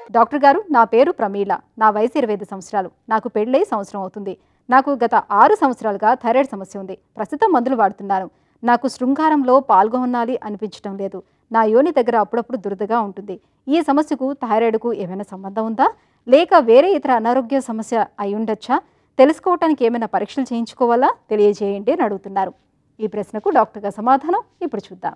doctor గారు నా పేరు ప్రమీల నా వయసు ఇరవై ఐదు సంవత్సరాలు నాకు పెళ్ళై సంవత్సరం అవుతుంది నాకు గత ఆరు సంవత్సరాలుగా థైరాయిడ్ సమస్య ఉంది ప్రస్తుతం మందులు వాడుతున్నాను నాకు శృంగారంలో పాల్గొనాలి అనిపించడం లేదు నా యోని దగ్గర అప్పుడప్పుడు దురదగా ఉంటుంది ఈ సమస్యకు థైరాయిడ్కు ఏమైనా సంబంధం ఉందా లేక వేరే ఇతర అనారోగ్య సమస్య అయి ఉండొచ్చా తెలుసుకోవటానికి ఏమైనా పరీక్షలు చేయించుకోవాలా తెలియజేయండి అని అడుగుతున్నారు ఈ ప్రశ్నకు డాక్టర్గా సమాధానం ఇప్పుడు చూద్దాం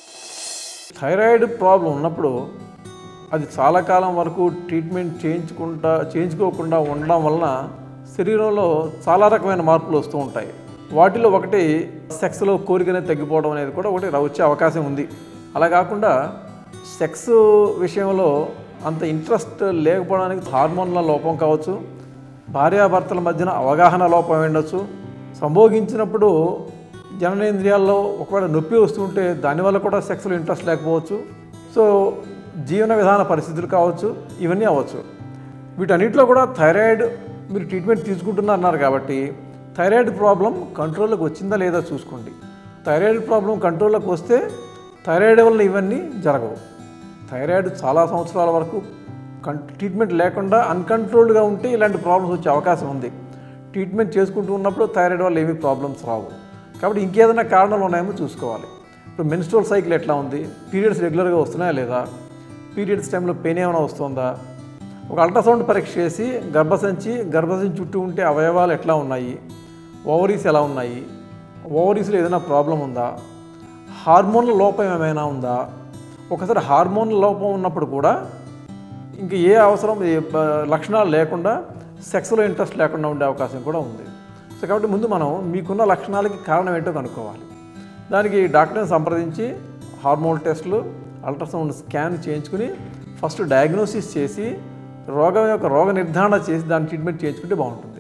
థైరాయిడ్ ప్రాబ్లం ఉన్నప్పుడు అది చాలా కాలం వరకు ట్రీట్మెంట్ చేయించుకుంటా చేయించుకోకుండా ఉండడం వలన శరీరంలో చాలా రకమైన మార్పులు వస్తూ ఉంటాయి వాటిలో ఒకటి సెక్స్లో కోరిక అనేది తగ్గిపోవడం అనేది కూడా ఒకటి వచ్చే అవకాశం ఉంది అలా కాకుండా సెక్స్ విషయంలో అంత ఇంట్రెస్ట్ లేకపోవడానికి హార్మోన్ల లోపం కావచ్చు భార్యాభర్తల మధ్యన అవగాహన లోపం ఉండొచ్చు సంభోగించినప్పుడు జననేంద్రియాల్లో ఒకవేళ నొప్పి వస్తుంటే దానివల్ల కూడా సెక్స్లో ఇంట్రెస్ట్ లేకపోవచ్చు సో జీవన విధాన పరిస్థితులు కావచ్చు ఇవన్నీ అవ్వచ్చు వీటన్నిటిలో కూడా థైరాయిడ్ మీరు ట్రీట్మెంట్ తీసుకుంటున్నారు కాబట్టి థైరాయిడ్ ప్రాబ్లం కంట్రోల్లోకి వచ్చిందా లేదా చూసుకోండి థైరాయిడ్ ప్రాబ్లం కంట్రోల్లోకి వస్తే థైరాయిడ్ వల్ల ఇవన్నీ జరగవు థైరాయిడ్ చాలా సంవత్సరాల వరకు కన్ ట్రీట్మెంట్ లేకుండా అన్కంట్రోల్డ్గా ఉంటే ఇలాంటి ప్రాబ్లమ్స్ వచ్చే అవకాశం ఉంది ట్రీట్మెంట్ చేసుకుంటూ ఉన్నప్పుడు థైరాయిడ్ వల్ల ఏమీ ప్రాబ్లమ్స్ రావు కాబట్టి ఇంకేదైనా కారణాలు ఉన్నాయేమో చూసుకోవాలి ఇప్పుడు మెన్స్ట్రోల్ సైకిల్ ఎట్లా ఉంది పీరియడ్స్ రెగ్యులర్గా వస్తున్నాయా లేదా పీరియడ్స్ టైంలో పెయిన్ ఏమైనా వస్తుందా ఒక అల్ట్రాసౌండ్ పరీక్ష చేసి గర్భసంచి గర్భసంచి చుట్టూ ఉంటే అవయవాలు ఎట్లా ఉన్నాయి ఓవరీస్ ఎలా ఉన్నాయి ఓవరీస్లో ఏదైనా ప్రాబ్లం ఉందా హార్మోన్ల లోపం ఏమైనా ఉందా ఒకసారి హార్మోన్ల లోపం ఉన్నప్పుడు కూడా ఇంక ఏ అవసరం ఏ బ- లక్షణాలు లేకుండా సెక్స్లో ఇంట్రెస్ట్ లేకుండా ఉండే అవకాశం కూడా ఉంది సో కాబట్టి ముందు మనం మీకున్న లక్షణాలకి కారణం ఏంటో కనుక్కోవాలి దానికి డాక్టర్ని సంప్రదించి హార్మోన్ టెస్టులు అల్ట్రాసౌండ్ స్కాన్ చేయించుకుని ఫస్ట్ డయాగ్నోసిస్ చేసి రోగం యొక్క రోగ నిర్ధారణ చేసి దాని ట్రీట్మెంట్ చేయించుకుంటే బాగుంటుంది